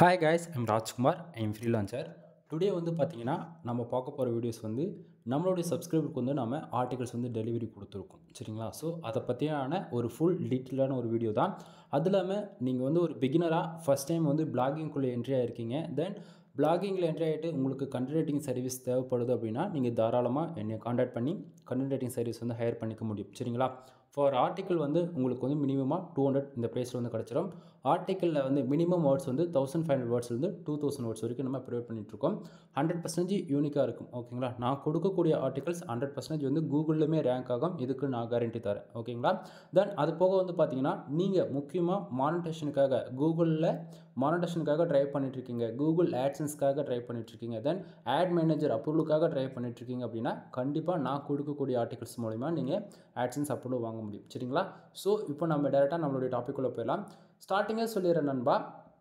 hi guys I'm Rajkumar I'm freelancer today வந்து பார்த்தீங்கன்னா நம்ம பார்க்க போகிற வீடியோஸ் வந்து நம்மளுடைய சப்ஸ்கிரைபருக்கு வந்து நம்ம ஆர்டிகல்ஸ் வந்து டெலிவரி கொடுத்துருக்கோம் சரிங்களா ஸோ அதை பற்றியான ஒரு ஃபுல் டீட்டெயிலான ஒரு வீடியோ தான் அது இல்லாமல் நீங்கள் வந்து ஒரு பிகினராக ஃபஸ்ட் டைம் வந்து பிளாகிங்குள்ளே என்ட்ரி ஆகிருக்கீங்க தென் பிளாகிங்கில் என்ட்ரி ஆகிட்டு உங்களுக்கு கண்டென்ட் ரைட்டிங் சர்வீஸ் தேவைப்படுது அப்படின்னா நீங்கள் தாராளமாக என்னை காண்டாக்ட் பண்ணி கண்டென்ட் ரைட்டிங் சர்வீஸ் வந்து ஹையர் பண்ணிக்க முடியும் சரிங்களா ஃபார் ஆர்டிக்கல் வந்து உங்களுக்கு வந்து மினிமமாக டூ ஹண்ட்ரட் இந்த ப்ரைஸில் வந்து கிடச்சிரும் ஆர்டிக்கலில் வந்து மினிமம் வேர்ட்ஸ் வந்து தௌசண்ட் ஃபைவ் ஹண்ட்ரட் வேர்ட்ஸ்லேருந்து டூ தௌசண்ட் வேர்ட்ஸ் வரைக்கும் நம்ம ப்ரொவைட் பண்ணிகிட்ருக்கோம் ஹண்ட்ரட் பர்சன்டேஜ் யூனிக்காக இருக்கும் ஓகேங்களா நான் கொடுக்கக்கூடிய ஆர்டிகல்ஸ் ஹண்ட்ரட் பர்சன்டேஜ் வந்து கூகுள்லையுமே ரேங்க் ஆகும் இதுக்கு நான் கேரண்டி தரேன் ஓகேங்களா தென் அது போக வந்து பார்த்தீங்கன்னா நீங்கள் முக்கியமாக மானிட்டேஷனுக்காக கூகுளில் மானிட்டேஷனுக்காக ட்ரை பண்ணிட்டுருக்கீங்க கூகுள் ஆட்சன்ஸ்க்காக ட்ரை பண்ணிட்டுருக்கீங்க தென் ஆட் மேனேஜர் அப்ரூவலுக்காக ட்ரை பண்ணிட்டுருக்கீங்க அப்படின்னா கண்டிப்பாக நான் கொடுக்கக்கூடிய ஆர்டிகல்ஸ் மூலிமா நீங்கள் ஆட்சன்ஸ் அப்ரூவல் வாங்க முடியும் சரிங்களா ஸோ இப்போ நம்ம டேரெக்டாக நம்மளுடைய டாப்பிக்குள்ளே போயிடலாம் ஸ்டார்டிங்கே சொல்லிடுறேன் நண்பா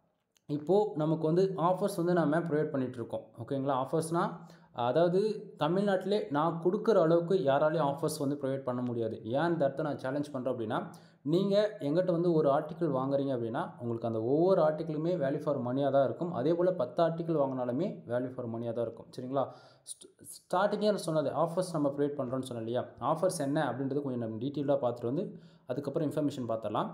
இப்போது நமக்கு வந்து ஆஃபர்ஸ் வந்து நம்ம ப்ரொவைட் பண்ணிகிட்ருக்கோம் ஓகேங்களா ஆஃபர்ஸ்னால் அதாவது தமிழ்நாட்டிலே நான் கொடுக்குற அளவுக்கு யாராலையும் ஆஃபர்ஸ் வந்து ப்ரொவைட் பண்ண முடியாது ஏன் இந்த இடத்த நான் சேலஞ்ச் பண்ணுறேன் அப்படின்னா நீங்கள் எங்கிட்ட வந்து ஒரு ஆர்டிக்கிள் வாங்குறீங்க அப்படின்னா உங்களுக்கு அந்த ஒவ்வொரு ஆர்டிக்கிளுமே வேல்யூ ஃபார் மணியாக தான் இருக்கும் அதே போல் பத்து ஆர்டிக்கிள் வாங்கினாலுமே வேல்யூ ஃபார் மணியாக தான் இருக்கும் சரிங்களா ஸ்டார்டிங்கே நான் சொன்னது ஆஃபர்ஸ் நம்ம ப்ரொவைட் பண்ணுறோன்னு சொன்னேன் இல்லையா ஆஃபர்ஸ் என்ன அப்படின்றது கொஞ்சம் நம்ம டீட்டெயிலாக பார்த்துட்டு வந்து அதுக்கப்புறம் இன்ஃபர்மேஷன் பார்த்துடலாம்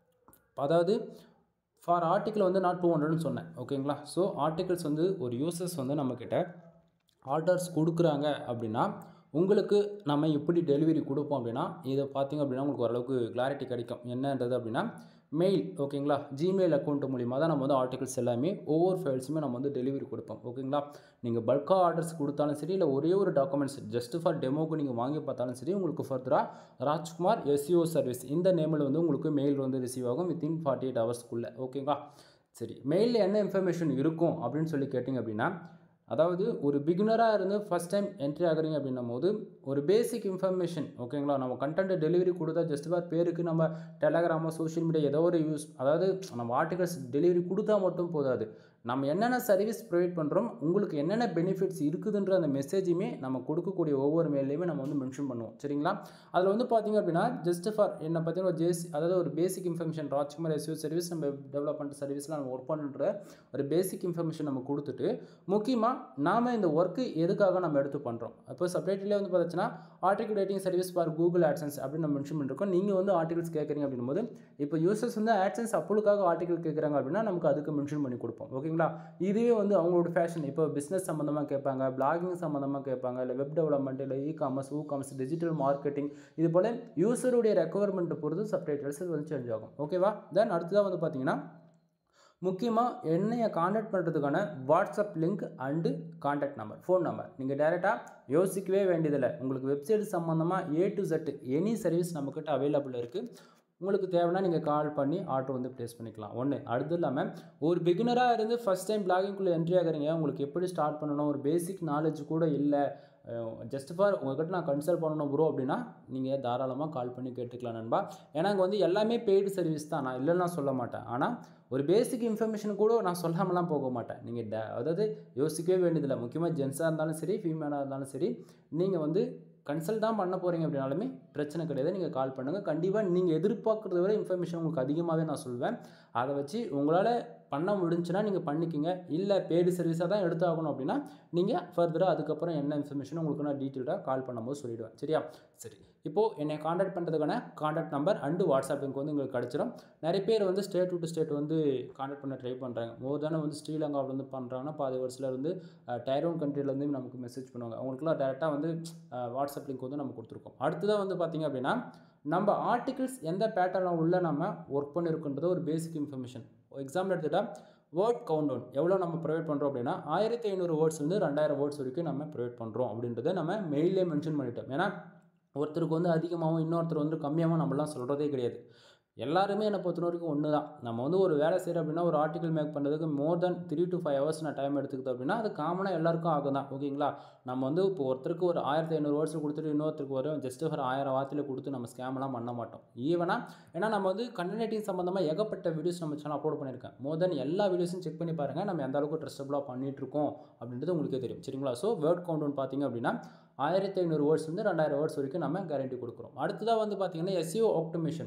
அதாவது ஃபார் ஆர்டிக்கிள் வந்து நான் டூ ஹண்ட்ரட்னு சொன்னேன் ஓகேங்களா ஸோ ஆர்டிகல்ஸ் வந்து ஒரு யூசர்ஸ் வந்து நம்மக்கிட்ட ஆர்டர்ஸ் கொடுக்குறாங்க அப்படின்னா உங்களுக்கு நம்ம எப்படி டெலிவரி கொடுப்போம் அப்படின்னா இதை பார்த்திங்க அப்படின்னா உங்களுக்கு ஓரளவுக்கு கிளாரிட்டி கிடைக்கும் என்னன்றது அப்படின்னா மெயில் ஓகேங்களா ஜிமெயில் அக்கௌண்ட் மூலிமா தான் நம்ம வந்து ஆர்டிகல்ஸ் எல்லாமே ஒவ்வொரு ஃபைல்ஸுமே நம்ம வந்து டெலிவரி கொடுப்போம் ஓகேங்களா நீங்கள் பல்காக ஆர்டர்ஸ் கொடுத்தாலும் சரி இல்லை ஒரே ஒரு டாக்குமெண்ட்ஸ் ஜஸ்ட் ஃபார் டெமோக்கு நீங்கள் வாங்கி பார்த்தாலும் சரி உங்களுக்கு ஃபர்தராக ராஜ்குமார் எஸ்இஓ சர்வீஸ் இந்த நேமில் வந்து உங்களுக்கு மெயில் வந்து ரிசீவ் ஆகும் வித்தின் ஃபார்ட்டி எயிட் ஹவர்ஸ்க்குள்ளே ஓகேங்களா சரி மெயிலில் என்ன இன்ஃபர்மேஷன் இருக்கும் அப்படின்னு சொல்லி கேட்டிங்க அப்படின்னா அதாவது ஒரு பிகினராக இருந்து ஃபஸ்ட் டைம் என்ட்ரி ஆகுறீங்க அப்படின்னும் போது ஒரு பேசிக் இன்ஃபர்மேஷன் ஓகேங்களா நம்ம கண்டென்ட் டெலிவரி கொடுத்தா ஜஸ்ட் ஃபார் பேருக்கு நம்ம டெலகிராமோ சோஷியல் மீடியா ஏதோ ஒரு யூஸ் அதாவது நம்ம ஆர்டிகல்ஸ் டெலிவரி கொடுத்தா மட்டும் போதாது நம்ம என்னென்ன சர்வீஸ் ப்ரொவைட் பண்ணுறோம் உங்களுக்கு என்னென்ன பெனிஃபிட்ஸ் இருக்குதுன்ற அந்த மெசேஜுமே நம்ம கொடுக்கக்கூடிய ஒவ்வொரு மெயிலையுமே நம்ம வந்து மென்ஷன் பண்ணுவோம் சரிங்களா அதில் வந்து பார்த்திங்க அப்படின்னா ஜஸ்ட் ஃபார் என்னை பார்த்தீங்கன்னா ஒரு ஜேசி அதாவது ஒரு basic information Rajkumar S U service நம்ம டெவலப்மெண்ட் சர்வீஸில் நம்ம ஒர்க் பண்ணுற ஒரு பேசிக் இன்ஃபர்மேஷன் நம்ம கொடுத்துட்டு முக்கியமாக நாம் இந்த ஒர்க்கு எதுக்காக நம்ம எடுத்து பண்ணுறோம் அப்போ செப்பரேட்லேயே வந்து பார்த்துச்சுன்னா article writing service for Google AdSense அப்படின்னு நம்ம மென்ஷன் பண்ணிருக்கோம் நீங்கள் வந்து ஆர்டிகல்ஸ் கேட்குறீங்க அப்படின்னும் போது இப்போ யூசர்ஸ் வந்து ஆட்சன்ஸ் அப்பளுக்காக ஆர்டிகல் கேட்குறாங்க அப்படின்னா நமக்கு அதுக்கு மென்ஷன் பண்ணி கொடுப்போம் ஓகேங்களா இதுவே வந்து அவங்களோட ஃபேஷன் இப்போ பிஸ்னஸ் சம்மந்தமாக கேட்பாங்க பிளாகிங் சம்மந்தமாக கேட்பாங்க இல்லை வெப் டெவலப்மெண்ட் இல்லை இ காமர்ஸ் ஊ காமர்ஸ் டிஜிட்டல் மார்க்கெட்டிங் இது போல் யூசருடைய ரெக்குவயர்மெண்ட்டை பொறுத்து செப்பரேட் வந்து சேஞ்ச் ஆகும் ஓகேவா தென் அடுத்ததாக வந்து பார்த்தீங்கன்னா முக்கியமாக என்னையை காண்டாக்ட் பண்ணுறதுக்கான WhatsApp link and contact number phone number நீங்கள் டேரெக்டாக யோசிக்கவே வேண்டியதில்லை உங்களுக்கு வெப்சைட் சம்மந்தமாக A to Z any service நம்மக்கிட்ட அவைலபிள் இருக்குது உங்களுக்கு தேவைன்னா நீங்கள் கால் பண்ணி ஆர்டர் வந்து ப்ளேஸ் பண்ணிக்கலாம் ஒன்று அடுத்து இல்லாமல் ஒரு பிகினராக இருந்து ஃபஸ்ட் டைம் பிளாகிங்குள்ளே என்ட்ரி ஆகுறீங்க உங்களுக்கு எப்படி ஸ்டார்ட் பண்ணணும் ஒரு பேசிக் நாலேஜ் கூட இல்லை ஜஸ்ட் ஃபார் உங்கள்கிட்ட நான் கன்சல்ட் பண்ணணும் ப்ரோ அப்படின்னா நீங்கள் தாராளமாக கால் பண்ணி கேட்டுக்கலாம் நண்பா ஏன்னா அங்கே வந்து எல்லாமே பெய்டு சர்வீஸ் தான் நான் இல்லைன்னா சொல்ல மாட்டேன் ஆனால் ஒரு பேசிக் இன்ஃபர்மேஷன் கூட நான் சொல்லாமலாம் போக மாட்டேன் நீங்கள் ட அதாவது யோசிக்கவே வேண்டியதில்லை முக்கியமாக ஜென்ஸாக இருந்தாலும் சரி ஃபீமேலாக இருந்தாலும் சரி நீங்கள் வந்து கன்சல்ட் தான் பண்ண போகிறீங்க அப்படின்னாலுமே பிரச்சனை கிடையாது நீங்கள் கால் பண்ணுங்கள் கண்டிப்பாக நீங்கள் எதிர்பார்க்குறத விட இன்ஃபர்மேஷன் உங்களுக்கு அதிகமாகவே நான் சொல்வேன் அதை வச்சு உங்களால் பண்ண முடிஞ்சுன்னா நீங்கள் பண்ணிக்கிங்க இல்லை பேடு சர்வீஸாக தான் எடுத்தாகணும் அப்படின்னா நீங்கள் ஃபர்தராக அதுக்கப்புறம் என்ன இன்ஃபர்மேஷன் உங்களுக்கு நான் டீட்டெயிலாக கால் பண்ணும்போது சொல்லிவிடுவேன் சரியா சரி இப்போது என்னை காண்டாக்ட் பண்ணுறதுக்கான contact number and WhatsApp link வந்து உங்களுக்கு கிடச்சிரும் நிறைய பேர் வந்து ஸ்டேட் டு ஸ்டேட் வந்து காண்டாக்ட் பண்ண ட்ரை பண்ணுறாங்க மோர் தானே வந்து ஸ்ரீலங்காவில் வந்து பண்ணுறாங்கன்னா பாதி ஒரு சிலர் வந்து டைரோன் கண்ட்ரிலேருந்து நமக்கு மெசேஜ் பண்ணுவாங்க அவங்களுக்குலாம் டேரெக்டாக வந்து வாட்ஸ்அப் லிங்க் வந்து நம்ம கொடுத்துருக்கோம் அடுத்ததாக வந்து பார்த்திங்க அப்படின்னா நம்ம ஆர்டிகிள்ஸ் எந்த பேட்டர்னில் உள்ள நம்ம ஒர்க் பண்ணியிருக்குன்றது ஒரு பேசிக் இன்ஃபர்மேஷன் எக்ஸாம்பிள் எடுத்துகிட்டால் வேர்ட் கவுண்ட் டவுன் எவ்வளோ நம்ம ப்ரொவைட் பண்ணுறோம் அப்படின்னா ஆயிரத்தி ஐநூறு வேர்ட்ஸ்லேருந்து ரெண்டாயிரம் வேர்ட்ஸ் வரைக்கும் நம்ம ப்ரொவைட் பண்ணுறோம் அப்படின்றத நம்ம மெயிலே மென்ஷன் பண்ணிட்டோம் ஏன்னா ஒருத்தருக்கு வந்து அதிகமாகவும் இன்னொருத்தர் வந்து கம்மியாகவும் நம்மளாம் சொல்கிறதே கிடையாது எல்லாருமே என்னை பொறுத்த வரைக்கும் ஒன்று தான் நம்ம வந்து ஒரு வேலை செய்கிறோம் அப்படின்னா ஒரு ஆர்டிகல் மேக் பண்ணுறதுக்கு more then three to five hours நான் டைம் எடுத்துக்கிட்டோம் அப்படின்னா அது காமனாக எல்லாருக்கும் ஆகும் தான் ஓகேங்களா நம்ம வந்து இப்போ ஒருத்தருக்கு ஒரு ஆயிரத்தி ஐநூறு வேர்ட்ஸ் கொடுத்துட்டு இன்னொருத்தருக்கு வரும் ஜஸ்ட் ஒரு ஆயிரம் வார்த்தையில் கொடுத்து நம்ம ஸ்கேம்லாம் பண்ண மாட்டோம் ஈவனாக ஏன்னா நம்ம வந்து கண்டென்ட் ரைட்டிங் சம்மந்தமாக ஏகப்பட்ட வீடியோஸ் நம்ம சேனல் அப்லோட் பண்ணியிருக்கேன் மோர் தென் எல்லா வீடியோஸும் செக் பண்ணி பாருங்கள் நம்ம எந்த அளவுக்கு ட்ரஸ்டபுளாக பண்ணிகிட்ருக்கோம் அப்படின்றது உங்களுக்கே தெரியும் சரிங்களா ஸோ வேர்ட் கவுண்ட் பார்த்தீங்க அப்படின்னா ஆயிரத்தி ஐநூறு வேர்ட்ஸ் வந்து ரெண்டாயிரம் வேர்ட்ஸ் வரைக்கும் நம்ம கேரண்டி கொடுக்குறோம் அடுத்ததாக வந்து பார்த்திங்கன்னா எஸ்இஓ ஆப்டமேஷன்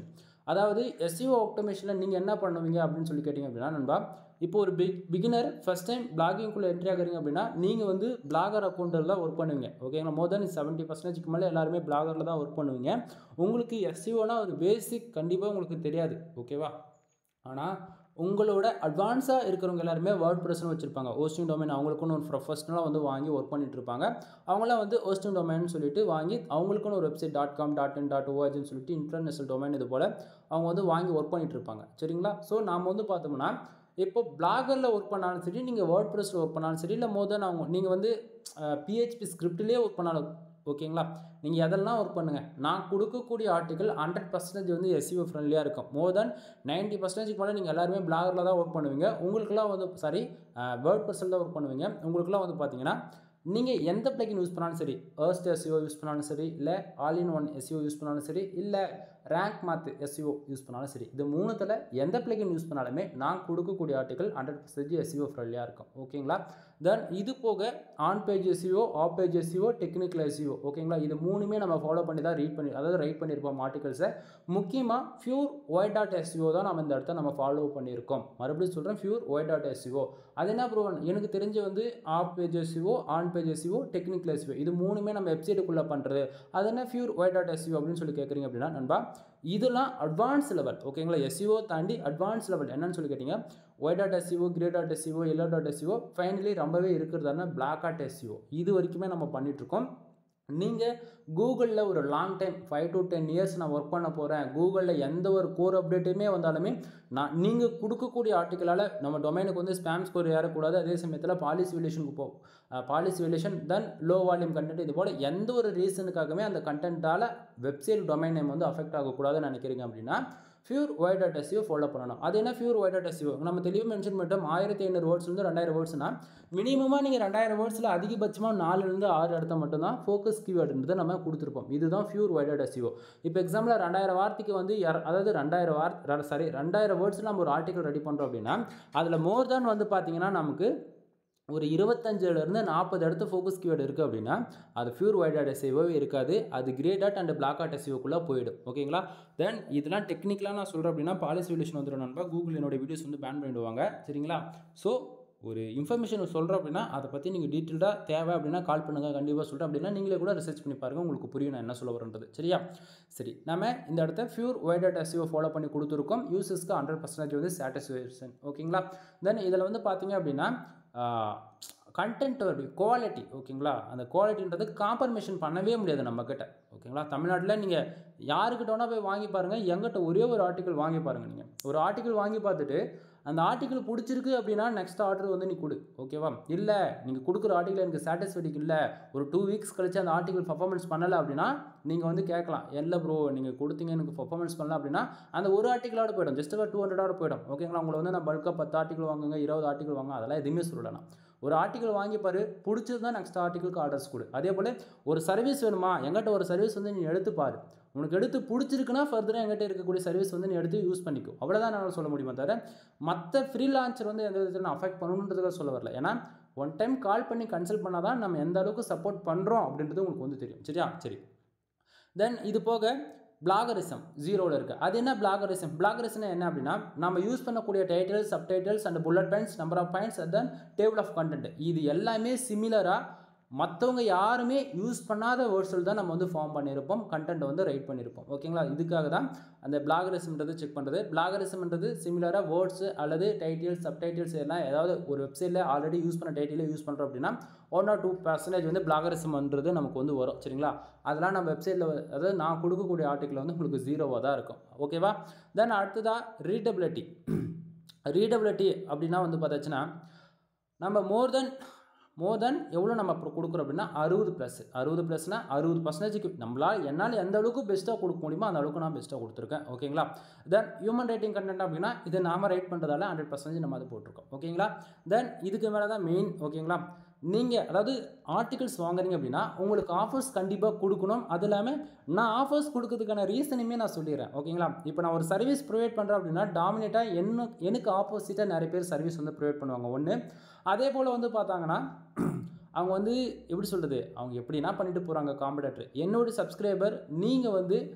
அதாவது எஸ்இஓ ஆட்டோமேஷனில் நீங்கள் என்ன பண்ணுவீங்க அப்படின்னு சொல்லி கேட்டிங்க அப்படின்னா நண்பா இப்போ ஒரு பிக் பிகினர் ஃபஸ்ட் டைம் பிளாகிங்குள்ளே என்ட்ரி ஆகுறீங்க அப்படின்னா நீங்கள் வந்து பிளாகர் அக்கௌண்ட்டில் தான் ஒர்க் பண்ணுவீங்க ஓகேங்களா மோர் தென் செவன்ட்டி பர்சன்டேஜ்க்கு மேலே எல்லாருமே பிளாகரில் தான் ஒர்க் பண்ணுவீங்க உங்களுக்கு எஸ்இஓனா ஒரு பேசிக் கண்டிப்பாக உங்களுக்கு தெரியாது ஓகேவா ஆனால் உங்களோட அட்வான்ஸாக இருக்கிறவங்க எல்லாருமே வேர்ட் ப்ரெஸ்னு வச்சுருப்பாங்க ஹோஸ்டிங் டொமைன் அவங்களுக்குன்னு ஒரு ப்ரொஃபஷனலாக வந்து வாங்கி ஒர்க் பண்ணிட்டு இருப்பாங்க அவங்களாம் வந்து ஹோஸ்டிங் டொமைன் சொல்லிட்டு வாங்கி அவங்களுக்குன்னு ஒரு website dot com dot in dot ஓஆர்ஜின்னு சொல்லிட்டு இன்டர்நேஷனல் டொமைன் இது போல் அவங்க வந்து வாங்கி ஒர்க் பண்ணிட்டு இருப்பாங்க சரிங்களா ஸோ நாம் வந்து பார்த்தோம்னா இப்போ பிளாகரில் ஒர்க் பண்ணாலும் சரி நீங்கள் வேர்ட் ப்ரெஸில் ஒர்க் பண்ணாலும் சரி இல்லை மோர் தென் அவங்க நீங்கள் வந்து பிஹெச்பி ஸ்கிரிப்ட்லேயே ஒர்க் பண்ணாலும் ஓகேங்களா நீங்கள் எதெல்லாம் ஒர்க் பண்ணுங்கள் நான் கொடுக்கக்கூடிய ஆர்டிக்கல் ஹண்ட்ரட் பர்சன்டேஜ் வந்து எஸ்இஓ ஃப்ரெண்ட்லியாக இருக்கும் மோர் தென் நைன்ட்டி பர்சன்டேஜ்க்கு மேலே நீங்கள் எல்லாருமே பிளாகரில் தான் ஒர்க் பண்ணுவீங்க உங்களுக்குலாம் வந்து சாரி வேர்ட் ப்ரெஸில் தான் ஒர்க் பண்ணுவீங்க உங்களுக்குலாம் வந்து பார்த்தீங்கன்னா நீங்கள் எந்த பிளக்கின் யூஸ் பண்ணாலும் சரி ஏர்ஸ்ட் எஸ்இஓ யூஸ் பண்ணாலும் சரி இல்லை all in one SEO use பண்ணாலும் சரி இல்லை ரேங்க் மாத்து எஸ்இஓ யூஸ் பண்ணாலும் சரி இது மூணுத்தில் எந்த பிளக்கின் யூஸ் பண்ணாலுமே நான் கொடுக்கக்கூடிய ஆர்டிக்கல் ஹண்ட்ரட் பர்சன்டேஜ் எஸ்இஓ ஃப்ரெண்ட்லியாக இருக்கும் ஓகேங்களா தென் இது போக on page SEO off page SEO technical SEO ஓகேங்களா இது மூணுமே நம்ம ஃபாலோ பண்ணி தான் ரீட் பண்ணி அதாவது ரைட் பண்ணியிருப்போம் ஆர்டிகல்ஸை முக்கியமாக ஃபியூர் ஒய் டாட் எஸ்இஓ தான் நம்ம இந்த இடத்த நம்ம ஃபாலோ பண்ணியிருக்கோம் மறுபடியும் சொல்கிறேன் ஃபியூர் ஒய் டாட் எஸ்இஓ அது என்ன ப்ரூவ் எனக்கு தெரிஞ்ச வந்து off page SEO on page SEO technical SEO இது மூணுமே நம்ம வெப்சைட்டுக்குள்ளே பண்ணுறது அது என்ன ஃபியூர் ஒய் டாட் எஸ்இஓ அப்படின்னு சொல்லி கேட்குறீங்க அப்படின்னா நண்பா இதெல்லாம் அட்வான்ஸ் லெவல் ஓகேங்களா எஸ்இஓ தாண்டி அட்வான்ஸ் லெவல் என்னன்னு சொல்லி கேட்டிங்க white dot SEO grey dot SEO yellow dot SEO finally ரொம்பவே இருக்கிறதான பிளாக் டாட் எஸ்இஓ இது வரைக்குமே நம்ம பண்ணிகிட்ருக்கோம் நீங்கள் கூகுளில் ஒரு long time five to ten years நான் ஒர்க் பண்ண போகிறேன் கூகுளில் எந்த ஒரு கோர் அப்டேட்டுமே வந்தாலுமே நான் நீங்கள் கொடுக்கக்கூடிய ஆர்டிக்கலால் நம்ம டொமைனுக்கு வந்து ஸ்பேம் ஸ்கோர் ஏறக்கூடாது அதே சமயத்தில் பாலிசி வேலேஷனுக்கு போ policy violation then low volume content இது போல் எந்த ஒரு ரீசனுக்காகவே அந்த கண்டென்ட்டால் வெப்சைட் டொமைன் நேம் வந்து அஃபெக்ட் ஆகக்கூடாதுன்னு நினைக்கிறீங்க அப்படின்னா pure white dot SEO follow பண்ணணும் அது என்ன ஃபியூர் ஒய் டாட் எஸ்இஓ நம்ம தெளிவாக மென்ஷன் பண்ணிட்டோம் ஆயிரத்தி ஐநூறு வேர்ட்ஸ்லேருந்து ரெண்டாயிரம் வேர்ட்ஸ்னா மினிமமாக நீங்கள் ரெண்டாயிரம் வேர்ட்ஸில் அதிகபட்சமாக நாலுலேருந்து ஆறு இடத்த மட்டும்தான் ஃபோக்கஸ் கீவேர்டுன்றதை நம்ம கொடுத்துருப்போம் இதுதான் ஃபியூர் ஒய் டாட் எஸ்இஓ இப்போ எக்ஸாம்பிள் ரெண்டாயிரம் வார்த்தைக்கு வந்து அதாவது ரெண்டாயிரம் வார்த்தை சாரி ரெண்டாயிரம் வேர்ட்ஸில் நம்ம ஒரு ஆர்டிக்கல் ரெடி பண்ணுறோம் அப்படின்னா அதில் மோர் தேன் வந்து பார்த்தீங்கன்னா நமக்கு ஒரு இருபத்தஞ்சிலேருந்து நாற்பது இடத்து ஃபோக்கஸ் கீவேர்டு இருக்குது அப்படின்னா அது ஃபியூர் ஒயிட் டாட் எஸ்ஏவோவே இருக்காது அது grey dot and black dot எஸ்ஏவோக்குள்ளே போயிடும் ஓகேங்களா தென் இதெல்லாம் டெக்னிக்கலாக நான் சொல்கிறேன் அப்படின்னா பாலிசி விலேஷன் வந்துடும் நண்பா கூகுள் என்னோட வீடியோஸ் வந்து பேன் பண்ணிடுவாங்க சரிங்களா ஸோ ஒரு இன்ஃபர்மேஷன் சொல்கிறோம் அப்படின்னா அதை பற்றி நீங்கள் டீட்டெயில்டாக தேவை அப்படின்னா கால் பண்ணுங்கள் கண்டிப்பாக சொல்கிறேன் அப்படின்னா நீங்களே கூட ரிசர்ச் பண்ணி பாருங்கள் உங்களுக்கு புரியும் நான் என்ன சொல்ல வரேன்றது சரியா சரி நம்ம இந்த இடத்த pure white dot SEO follow பண்ணி கொடுத்துருக்கோம் யூசர்ஸ்க்கு ஹண்ட்ரட் பர்சன்டேஜ் வந்து சாட்டிஸ்ஃபேக்ஷன் ஓகேங்களா தென் இதில் வந்து பார்த்தீங்க அப்படின்னா கண்டென்ட்டோட குவாலிட்டி ஓகேங்களா அந்த குவாலிட்டின்றது காம்பர்மேஷன் பண்ணவே முடியாது நம்மக்கிட்ட ஓகேங்களா தமிழ்நாட்டில் நீங்கள் யாருக்கிட்ட வேணால் போய் வாங்கி பாருங்கள் எங்கிட்ட ஒரே ஒரு ஆர்டிக்கல் வாங்கி பாருங்கள் நீங்கள் ஒரு ஆர்டிக்கல் வாங்கி பார்த்துட்டு அந்த ஆர்டிக்கல் பிடிச்சிருக்கு அப்படின்னா நெக்ஸ்ட் ஆர்டர் வந்து நீ கொடு ஓகேவா இல்லை நீங்கள் கொடுக்குற ஆர்டிக்கல் எனக்கு சாட்டிஸ்ஃபைடிக் இல்லை ஒரு டூ வீக்ஸ் கழிச்சு அந்த ஆர்டிக்கல் பர்ஃபார்மன்ஸ் பண்ணலை அப்படின்னா நீங்கள் வந்து கேட்கலாம் இல்லை ப்ரோ நீங்கள் கொடுத்தீங்க எனக்கு பர்ஃபார்மன்ஸ் பண்ணல அப்படின்னா அந்த ஒரு ஆர்டிக்கலோட போயிடும் ஜஸ்ட் ஒரு டூ ஹண்ட்ரடோட போயிடும் ஓகேங்களா உங்களை வந்து நான் பல்காக பத்து ஆர்டிக்கல் வாங்குங்க இருபது ஆர்டிக்கல் வாங்க அதெல்லாம் எதுவுமே சொல்லலாம் ஒரு ஆர்டிக்கல் வாங்கி பாரு பிடிச்சது தான் நெக்ஸ்ட் ஆர்டிக்கலுக்கு ஆர்டர்ஸ் கொடு அதே போல் ஒரு சர்வீஸ் வேணுமா எங்கிட்ட ஒரு சர்வீஸ் வந்து நீ எடுத்து பாரு உனக்கு எடுத்து பிடிச்சிருக்குன்னா ஃபர்தராக எங்கிட்ட இருக்கக்கூடிய சர்வீஸ் வந்து நீ எடுத்து யூஸ் பண்ணிக்கோ அவ்வளோதான் நான் சொல்ல முடியுமா தவிர மற்ற ஃப்ரீ லான்ச்சர் வந்து எந்த விதத்தில் நான் அஃபெக்ட் பண்ணணுன்றதுக்காக சொல்ல வரல ஏன்னா ஒன் டைம் கால் பண்ணி கன்சல்ட் பண்ணால் தான் நம்ம எந்த அளவுக்கு சப்போர்ட் பண்ணுறோம் அப்படின்றது உங்களுக்கு வந்து தெரியும் சரியா சரி தென் இது போக பிளாகரிசம் ஜீரோவில் இருக்குது அது என்ன பிளாகரிசம் பிளாகரிசம் என்ன அப்படின்னா நம்ம யூஸ் பண்ணக்கூடிய titles sub titles and bullet points number of points then table of content இது எல்லாமே சிமிலராக மற்றவங்க யாருமே யூஸ் பண்ணாத வேர்ட்ஸில் தான் நம்ம வந்து ஃபார்ம் பண்ணியிருப்போம் கண்டென்ட் வந்து ரைட் பண்ணியிருப்போம் ஓகேங்களா இதுக்காக தான் அந்த பிளாகரிசம்ன்றது செக் பண்ணுறது பிளாகரிசம்ன்றது சிமிலராக வேர்ட்ஸ் அல்லது டைட்டில்ஸ் சப் டைட்டில்ஸ் எல்லாம் ஏதாவது ஒரு வெப்சைட்டில் ஆல்ரெடி யூஸ் பண்ண டைட்டிலே யூஸ் பண்ணுறோம் அப்படின்னா ஒன் ஆர் டூ பர்சன்டேஜ் வந்து பிளாகரிசம்ன்றது நமக்கு வந்து வரும் சரிங்களா அதெல்லாம் நம்ம வெப்சைட்டில் அதாவது நான் கொடுக்கக்கூடிய ஆர்டிக்கில் வந்து உங்களுக்கு ஜீரோவாக தான் இருக்கும் ஓகேவா தென் அடுத்ததாக ரீடபிலிட்டி ரீடபிலிட்டி அப்படின்னா வந்து பார்த்தாச்சுன்னா நம்ம மோர் தென் மோர் தென் எவ்வளோ நம்ம அப்புறம் கொடுக்குறோம் அப்படின்னா அறுபது ப்ளஸ் அறுபது ப்ளஸ்னால் அறுபது பர்சன்டேஜுக்கு நம்மளால் என்னால் எந்த அளவுக்கு பெஸ்ட்டாக கொடுக்க முடியுமோ அந்த அளவுக்கு நான் பெஸ்ட்டாக கொடுத்துருக்கேன் ஓகேங்களா தென் ஹியூமன் ரைட்டிங் கண்டென்ட் அப்படின்னா இதை நாம ரைட் பண்ணுறதால ஹண்ட்ரட் பர்சன்டேஜ் நம்ம அதை போட்டிருக்கோம் ஓகேங்களா தென் இதுக்கு மேலே தான் மெயின் ஓகேங்களா நீங்கள் அதாவது ஆர்டிகல்ஸ் வாங்குறீங்க அப்படின்னா உங்களுக்கு ஆஃபர்ஸ் கண்டிப்பாக கொடுக்கணும் அது இல்லாமல் நான் ஆஃபர்ஸ் கொடுக்கறதுக்கான ரீசனுமே நான் சொல்லிடுறேன் ஓகேங்களா இப்போ நான் ஒரு சர்வீஸ் ப்ரொவைட் பண்ணுறேன் அப்படின்னா டாமினேட்டாக என்ன எனக்கு ஆப்போசிட்டாக நிறைய பேர் சர்வீஸ் வந்து ப்ரொவைட் பண்ணுவாங்க ஒன்று அதே போல் வந்து பார்த்தாங்கன்னா அவங்க வந்து எப்படி சொல்கிறது அவங்க எப்படின்னா பண்ணிட்டு போகிறாங்க காம்படேட்டர் என்னோட சப்ஸ்கிரைபர் நீங்கள் வந்து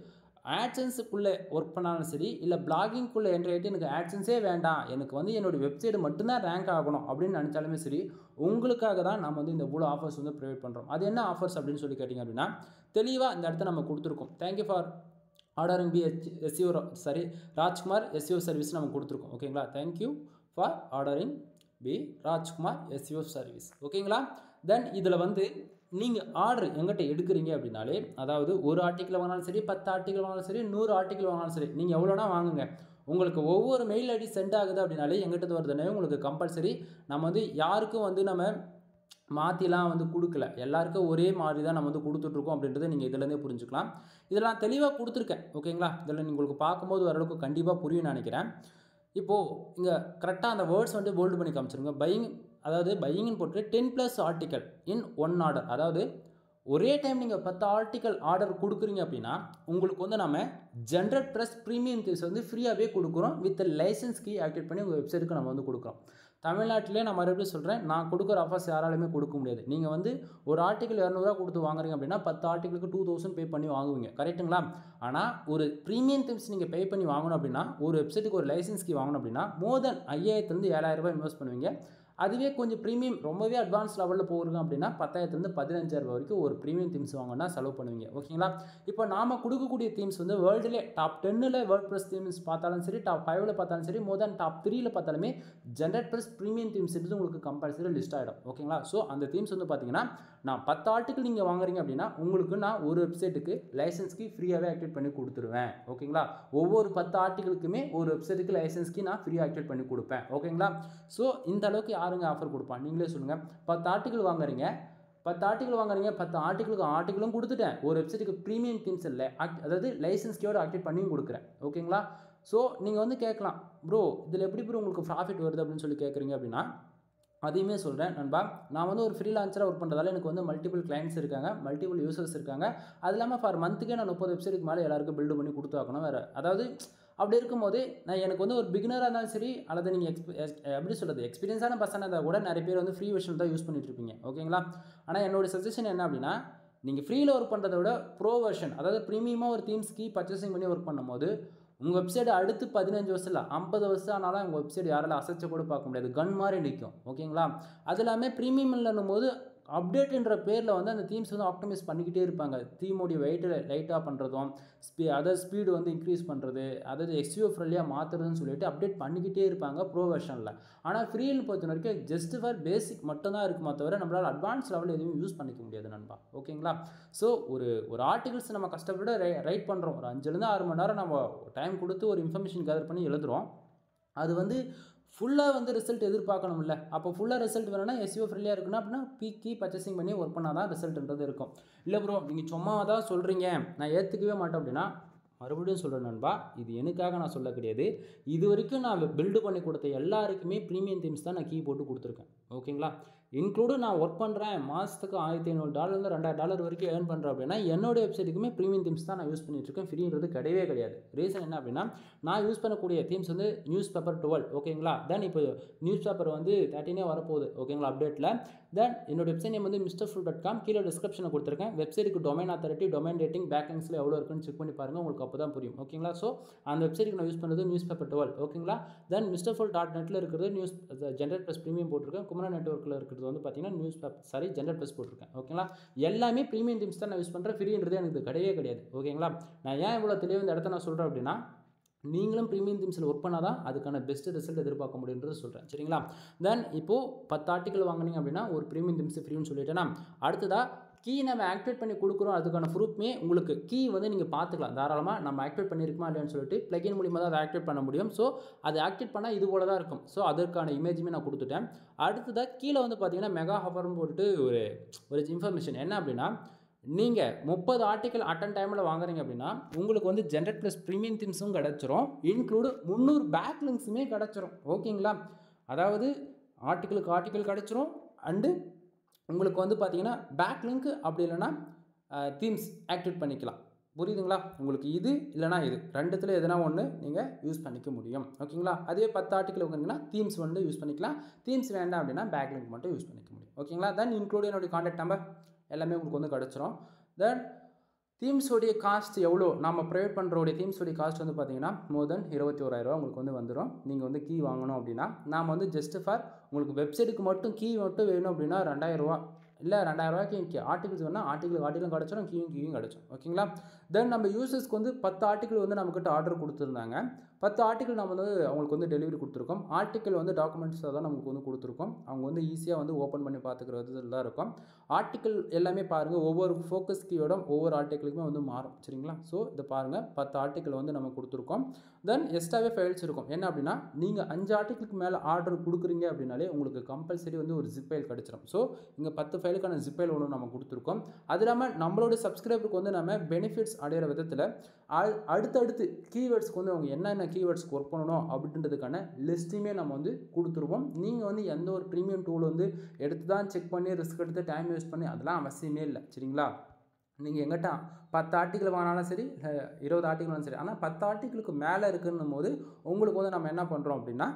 ஆட்சன்ஸுக்குள்ளே ஒர்க் பண்ணாலும் சரி இல்லை பிளாகிங்குள்ளே என்ட்ரி ஆகிட்டு எனக்கு ஆட்சன்ஸே வேண்டாம் எனக்கு வந்து என்னோடய வெப்சைட் மட்டும்தான் ரேங்க் ஆகணும் அப்படின்னு நினச்சாலுமே சரி உங்களுக்காக தான் நம்ம வந்து இந்த இவ்வளோ ஆஃபர்ஸ் வந்து ப்ரொவைட் பண்ணுறோம் அது என்ன ஆஃபர்ஸ் அப்படின்னு சொல்லி கேட்டிங்க அப்படின்னா தெளிவாக இந்த இடத்த நம்ம கொடுத்துருக்கோம் thank you for ordering B H S U sorry Rajkumar S U service நம்ம கொடுத்துருக்கோம் ஓகேங்களா thank you for ordering B Rajkumar S U service ஓகேங்களா தென் இதில் வந்து நீங்கள் ஆர்டர் எங்கிட்ட எடுக்கிறீங்க அப்படின்னாலே அதாவது ஒரு ஆர்டிக்கிள் வாங்கினாலும் சரி பத்து ஆர்டிக்கிள் வாங்கினாலும் சரி நூறு ஆர்டிக்கிள் வாங்கினாலும் சரி நீங்கள் எவ்வளோனா வாங்குங்க உங்களுக்கு ஒவ்வொரு மெயில் ஐடி சென்ட் ஆகுது அப்படின்னாலே எங்கிட்ட வருதுனாலே உங்களுக்கு கம்பல்சரி நம்ம வந்து யாருக்கும் வந்து நம்ம மாற்றிலாம் வந்து கொடுக்கல எல்லாருக்கும் ஒரே மாதிரி தான் நம்ம வந்து கொடுத்துட்ருக்கோம் அப்படின்றத நீங்கள் இதுலேருந்தே புரிஞ்சுக்கலாம் இதெல்லாம் தெளிவாக கொடுத்துருக்கேன் ஓகேங்களா இதில் உங்களுக்கு பார்க்கும்போது ஓரளவுக்கு கண்டிப்பாக புரியும் நினைக்கிறேன் இப்போது இங்கே கரெக்டாக அந்த வேர்ட்ஸ் வந்து போல்டு பண்ணி காமிச்சிருங்க பையிங் அதாவது பையிங்னு போட்டு ten plus article in one order அதாவது ஒரே டைம் நீங்கள் பத்து ஆர்டிக்கல் ஆர்டர் கொடுக்குறீங்க அப்படின்னா உங்களுக்கு வந்து நம்ம ஜென்ரட் ப்ளஸ் ப்ரீமியம் தீவ்ஸ் வந்து ஃப்ரீயாகவே கொடுக்குறோம் வித் லைசன்ஸ் கீ ஆக்டிவேட் பண்ணி உங்கள் வெப்சைட்டுக்கு நம்ம வந்து கொடுக்குறோம் தமிழ்நாட்டிலே நான் மறுபடியும் சொல்கிறேன் நான் கொடுக்குற ஆஃபர்ஸ் யாராலுமே கொடுக்க முடியாது நீங்கள் வந்து ஒரு ஆர்டிக்கல் இரநூறுவா கொடுத்து வாங்குறீங்க அப்படின்னா பத்து ஆர்டிகளுக்கு டூ தௌசண்ட் பே பண்ணி வாங்குவீங்க கரெக்ட்டுங்களா ஆனால் ஒரு ப்ரீமியம் திம்ஸ் நீங்கள் பே பண்ணி வாங்கணும் அப்படின்னா ஒரு வெப்சைட்டுக்கு ஒரு லைசன்ஸ் கீ வாங்கணும் அப்படின்னா மோர் தென் ஐயாயிரத்துலேருந்து ஏழாயிரரூபா இன்வெஸ்ட் பண்ணுவீங்க அதுவே கொஞ்சம் ப்ரீமியம் ரொம்பவே அட்வான்ஸ் லெவலில் போகிறோம் அப்படின்னா பத்தாயிரத்துலேருந்து பதினஞ்சாயிரம் வரைக்கும் ஒரு ப்ரீமியம் தீம்ஸ் வாங்கினா செலவு பண்ணுவீங்க ஓகேங்களா இப்போ நாம் கொடுக்கக்கூடிய தீம்ஸ் வந்து வேர்ல்டுலே டாப் டென்னில் வேர்ல்ட் ப்ளஸ் தீம்ஸ் பார்த்தாலும் சரி டாப் ஃபைவ்ல பார்த்தாலும் சரி மோர் தென் டாப் த்ரீல பார்த்தாலுமே ஜென்ரட் ப்ளஸ் ப்ரீமியம் தீம்ஸ் வந்து உங்களுக்கு கம்பல்சரி லிஸ்ட் ஆகிடும் ஓகேங்களா ஸோ அந்த தீம்ஸ் வந்து பார்த்தீங்கன்னா நான் பத்து ஆர்டிக்கல் நீங்கள் வாங்குறீங்க அப்படின்னா உங்களுக்கு நான் ஒரு வெப்சைட்டுக்கு லைசன்ஸ்க்கு ஃப்ரீயாகவே ஆக்டிவேட் பண்ணி கொடுத்துருவேன் ஓகேங்களா ஒவ்வொரு பத்து ஆர்டிகளுக்குமே ஒரு வெப்சைட்டுக்கு லைசன்ஸ்க்கு நான் ஃப்ரீயாக ஆக்டிவேட் பண்ணி கொடுப்பேன் ஓகேங்களா ஸோ இந்த அளவுக்கு யாருங்க ஆஃபர் கொடுப்பான் நீங்களே சொல்லுங்கள் பத்து ஆர்டிக்கல் வாங்குறீங்க பத்து ஆர்டிக்கல் வாங்குறீங்க பத்து ஆர்டிக்கலுக்கு ஆர்டிக்கலும் கொடுத்துட்டேன் ஒரு வெப்சைட்டுக்கு ப்ரீமியம் தீம்ஸ் இல்லை அதாவது லைசன்ஸ்க்கோட ஆக்டிவேட் பண்ணியும் கொடுக்குறேன் ஓகேங்களா ஸோ நீங்கள் வந்து கேட்கலாம் ப்ரோ இதில் எப்படி ப்ரோ உங்களுக்கு ப்ராஃபிட் வருது அப்படின்னு சொல்லி கேட்குறீங்க அப்படின்னா அதையுமே சொல்கிறேன் நண்பா நான் வந்து ஒரு ஃப்ரீலான்சராக ஒர்க் பண்ணுறதால எனக்கு வந்து மல்டிபிள் கிளைண்ட்ஸ் இருக்காங்க மல்டிபிள் யூசர்ஸ் இருக்காங்க அது இல்லாமல் ஃபார் மந்த்துக்கே நான் முப்பது வெப்சைட்டுக்கு மேலே எல்லாருக்கும் பில்டு பண்ணி கொடுத்தாக்கணும் வேறு அதாவது அப்படி இருக்கும்போது நான் எனக்கு வந்து ஒரு பிகினராக இருந்தாலும் சரி அல்லது நீங்கள் எக்ஸ்பி எப்படி சொல்கிறது எக்ஸ்பீரியன்ஸான பர்சனாக இருந்தால் கூட நிறைய பேர் வந்து ஃப்ரீ வெர்ஷன் தான் யூஸ் பண்ணிட்டு இருப்பீங்க ஓகேங்களா ஆனால் என்னோட சஜஷன் என்ன அப்படின்னா நீங்கள் ஃப்ரீயில் ஒர்க் பண்ணுறத விட ப்ரோ வெர்ஷன் அதாவது ப்ரீமியமாக ஒரு தீம்ஸ் கீ பர்ச்சேசிங் பண்ணி ஒர்க் பண்ணும்போது உங்கள் வெப்சைட் அடுத்து பதினஞ்சு வருஷம் ஐம்பது வருஷம் ஆனாலும் உங்கள் வெப்சைட் யாரால அசைச்ச கூட பார்க்க முடியாது கன் மாதிரி நிற்கும் ஓகேங்களா அது இல்லாமல் ப்ரீமியம் இல்லைன்னும் போது அப்டேட்ன்ற பேரில் வந்து அந்த தீம்ஸ் வந்து ஆப்டமைஸ் பண்ணிக்கிட்டே இருப்பாங்க தீமுடைய வெயிட்டு லைட்டாக பண்ணுறதும் ஸ்பீ அதர் ஸ்பீடு வந்து இன்க்ரீஸ் பண்ணுறது அதாவது எக்ஸ்யூ ஃப்ரெண்ட்லியாக மாற்றுறதுன்னு சொல்லிட்டு அப்டேட் பண்ணிக்கிட்டே இருப்பாங்க ப்ரோ வெர்ஷனில் ஆனால் ஃப்ரீயில் பொறுத்த வரைக்கும் ஜஸ்ட் ஃபார் பேசிக் மட்டும்தான் இருக்குமா தவிர நம்மளால் அட்வான்ஸ் லெவலில் எதுவும் யூஸ் பண்ணிக்க முடியாது நண்பா ஓகேங்களா ஸோ ஒரு ஒரு ஆர்டிகல்ஸ் நம்ம கஷ்டப்பட்டு ரை ரைட் பண்ணுறோம் ஒரு அஞ்சுலேருந்து ஆறு மணி நேரம் நம்ம டைம் கொடுத்து ஒரு இன்ஃபர்மேஷன் கேதர் பண்ணி எழுதுகிறோம் அது வந்து ஃபுல்லாக வந்து ரிசல்ட் எதிர்பார்க்கணும்ல அப்போ ஃபுல்லாக ரிசல்ட் வேணும்னா எஸ்யூ ஃப்ரெண்ட்லியாக இருக்கணும் அப்படின்னா பீக்கி பர்ச்சேசிங் பண்ணி ஒர்க் பண்ணால் தான் ரிசல்ட்ன்றது இருக்கும் இல்லை ப்ரோ நீங்கள் சும்மா தான் சொல்கிறீங்க நான் ஏற்றுக்கவே மாட்டேன் அப்படின்னா மறுபடியும் சொல்கிறேன் நண்பா இது எனக்காக நான் சொல்ல கிடையாது இது வரைக்கும் நான் பில்டு பண்ணி கொடுத்த எல்லாருக்குமே ப்ரீமியம் தீம்ஸ் தான் நான் கீ போட்டு கொடுத்துருக்கேன் ஓகேங்களா இன்க்ளூடு நான் ஒர்க் பண்ணுறேன் மாதத்துக்கு ஆயிரத்தி ஐநூறு டாலர்லேருந்து ரெண்டாயிரம் டாலர் வரைக்கும் ஏர்ன் பண்ணுறேன் அப்படின்னா என்னோட வெப்சைட்டுக்குமே ப்ரீமியம் தீம்ஸ் தான் நான் யூஸ் பண்ணிட்டுருக்கேன் ஃப்ரீன்றது கிடையவே கிடையாது ரீசன் என்ன அப்படின்னா நான் யூஸ் பண்ணக்கூடிய தீம்ஸ் வந்து நியூஸ் பேப்பர் டுவெல் ஓகேங்களா தென் இப்போ நியூஸ் பேப்பர் வந்து தேர்ட்டினே வரப்போகுது ஓகேங்களா அப்டேட்டில் தென் என்னோட வெப்சைட் நேம் வந்து மிஸ்டர் ஃபுல் டாட் காம் கீழே டிஸ்கிரிப்ஷனில் கொடுத்துருக்கேன் வெப்சைட்டுக்கு டொமைன் அத்தாரிட்டி டொமைன் ரேட்டிங் பேக்கிங்ஸில் எவ்வளோ இருக்குன்னு செக் பண்ணி பாருங்கள் உங்களுக்கு அப்போ தான் புரியும் ஓகேங்களா ஸோ அந்த வெப்சைட்டுக்கு நான் யூஸ் பண்ணுறது நியூஸ் பேப்பர் டுவெல் ஓகேங்களா தென் மிஸ்டர் ஃபுல் டாட் நெட்டில் இருக்கிறது நியூஸ் ஜென்ரேட் ப்ளஸ் ப்ரீமியம் போட்டிருக்கேன் குமரா நெட்ஒர்க்கில் இருக்கிறது வந்து பார்த்தீங்கன்னா newspaper sorry generate plus போட்டிருக்கேன் ஓகேங்களா எல்லாமே ப்ரீமியம் தீம்ஸ் தான் நான் யூஸ் பண்ணுறேன் ஃப்ரீன்றது எனக்கு கிடையவே கிடையாது ஓகேங்களா நான் ஏன் இவ்வளோ தெளிவாக இந்த இடத்த நான் சொல்கிறேன் அப்படின்னா நீங்களும் ப்ரீமியம் தீம்ஸில் ஒர்க் பண்ணால் தான் அதுக்கான பெஸ்ட் ரிசல்ட் எதிர்பார்க்க முடியுன்றது சொல்கிறேன் சரிங்களா தென் இப்போது பத்து ஆர்டிக்கல் வாங்கினீங்க அப்படின்னா ஒரு ப்ரீமியம் தீம்ஸ் ஃப்ரீன்னு சொல்லிட்டேன்னா அடுத்ததாக கீ நம்ம ஆக்டிவேட் பண்ணி கொடுக்குறோம் அதுக்கான ப்ரூஃப்மே உங்களுக்கு கீ வந்து நீங்கள் பார்த்துக்கலாம் தாராளமாக நம்ம ஆக்டிவேட் பண்ணியிருக்குமா இல்லையான்னு சொல்லிட்டு ப்ளகின் மூலியமாக தான் அதை ஆக்டிவேட் பண்ண முடியும் ஸோ அதை ஆக்டிவேட் பண்ணால் இது போல தான் இருக்கும் ஸோ அதற்கான இமேஜுமே நான் கொடுத்துட்டேன் அடுத்ததாக கீழே வந்து பார்த்தீங்கன்னா மெகா ஹவர்னு போட்டுட்டு ஒரு ஒரு இன்ஃபர்மேஷன் என்ன அப்படின்னா நீங்கள் முப்பது ஆர்டிக்கல் அட்டன் டைமில் வாங்குறீங்க அப்படின்னா உங்களுக்கு வந்து ஜென்ரட் ப்ளஸ் ப்ரீமியம் திம்ஸும் கிடச்சிரும் இன்க்ளூடு முந்நூறு பேக் லிங்க்ஸுமே கிடச்சிரும் ஓகேங்களா அதாவது ஆர்டிக்கலுக்கு ஆர்டிக்கல் கிடச்சிரும் அண்டு உங்களுக்கு வந்து பார்த்தீங்கன்னா பேக் லிங்க் அப்படி இல்லைன்னா தீம்ஸ் ஆக்டிவேட் பண்ணிக்கலாம் புரியுதுங்களா உங்களுக்கு இது இல்லைனா இது ரெண்டுத்தில் எதனா ஒன்று நீங்கள் யூஸ் பண்ணிக்க முடியும் ஓகேங்களா அதே பத்து ஆர்டிக்கல் உட்காந்துங்கன்னா தீம்ஸ் வந்து யூஸ் பண்ணிக்கலாம் தீம்ஸ் வேண்டாம் அப்படின்னா பேக் லிங்க் மட்டும் யூஸ் பண்ணிக்க முடியும் ஓகேங்களா தென் இன்க்ளூட் என்னுடைய காண்டாக்ட் நம்பர் எல்லாமே உங்களுக்கு வந்து கிடச்சிரும் தென் தீம்ஸோடைய காஸ்ட் எவ்வளோ நம்ம ப்ரொவைட் பண்ணுறோடைய தீம்ஸோடைய காஸ்ட் வந்து பார்த்தீங்கன்னா மோர் தென் இருபத்தி ஓராயிரரூவா உங்களுக்கு வந்து வந்துடும் நீங்கள் வந்து கீ வாங்கணும் அப்படின்னா நாம் வந்து ஜஸ்ட் ஃபார் உங்களுக்கு வெப்சைட்டுக்கு மட்டும் கீ மட்டும் வேணும் அப்படின்னா ரெண்டாயிரரூவா இல்லை ரெண்டாயிரரூவாய்க்கு ஆர்டிகல்ஸ் வேணால் ஆர்டிகல் ஆர்டிகலும் கிடச்சிடும் கீயும் கீயும் கிடச்சிடும் ஓகேங்களா தென் நம்ம யூசர்ஸ்க்கு வந்து பத்து ஆர்டிகல் வந்து நம்மக்கிட்ட ஆர்டர் கொடுத்துருந்தாங்க பத்து ஆர்டிக்கல் நம்ம வந்து அவங்களுக்கு வந்து டெலிவரி கொடுத்துருக்கோம் ஆர்டிக்கல் வந்து டாக்குமெண்ட்ஸாக தான் நமக்கு வந்து கொடுத்துருக்கோம் அவங்க வந்து ஈஸியாக வந்து ஓப்பன் பண்ணி பார்த்துக்கிற விதத்தில் தான் இருக்கும் ஆர்டிக்கல் எல்லாமே பாருங்கள் ஒவ்வொரு ஃபோக்கஸ் கீயோட ஒவ்வொரு ஆர்டிக்கலுக்குமே வந்து மாறும் சரிங்களா ஸோ இதை பாருங்கள் பத்து ஆர்டிக்கல் வந்து நம்ம கொடுத்துருக்கோம் தென் எக்ஸ்ட்ராவே ஃபைல்ஸ் இருக்கும் என்ன அப்படின்னா நீங்கள் அஞ்சு ஆர்டிக்கலுக்கு மேலே ஆர்டர் கொடுக்குறீங்க அப்படின்னாலே உங்களுக்கு கம்பல்சரி வந்து ஒரு ஜிப் ஃபைல் கிடச்சிரும் ஸோ இங்கே பத்து ஃபைலுக்கான ஜிப் ஃபைல் ஒன்று நம்ம கொடுத்துருக்கோம் அது இல்லாமல் நம்மளோட சப்ஸ்கிரைபருக்கு வந்து நம்ம பெனிஃபிட்ஸ் அடையிற விதத்தில் அடுத்தடுத்து கீவேர்ட்ஸ்க்கு வந்து அவங்க என்னென்ன கீவேர்ட்ஸ்க்கு ஒர்க் பண்ணணும் அப்படின்றதுக்கான லிஸ்ட்டையுமே நம்ம வந்து கொடுத்துருவோம் நீங்கள் வந்து எந்த ஒரு ப்ரீமியம் டூல் வந்து எடுத்து தான் செக் பண்ணி ரிஸ்க் எடுத்து டைம் யூஸ் பண்ணி அதெல்லாம் அவசியமே இல்லை சரிங்களா நீங்கள் எங்கிட்ட பத்து ஆர்டிக்கல் வாங்கினாலும் சரி இருபது ஆர்டிக்கல் சரி ஆனால் பத்து ஆர்டிக்கலுக்கு மேலே இருக்குன்னும் போது உங்களுக்கு வந்து நம்ம என்ன பண்ணுறோம் அப்படின்னா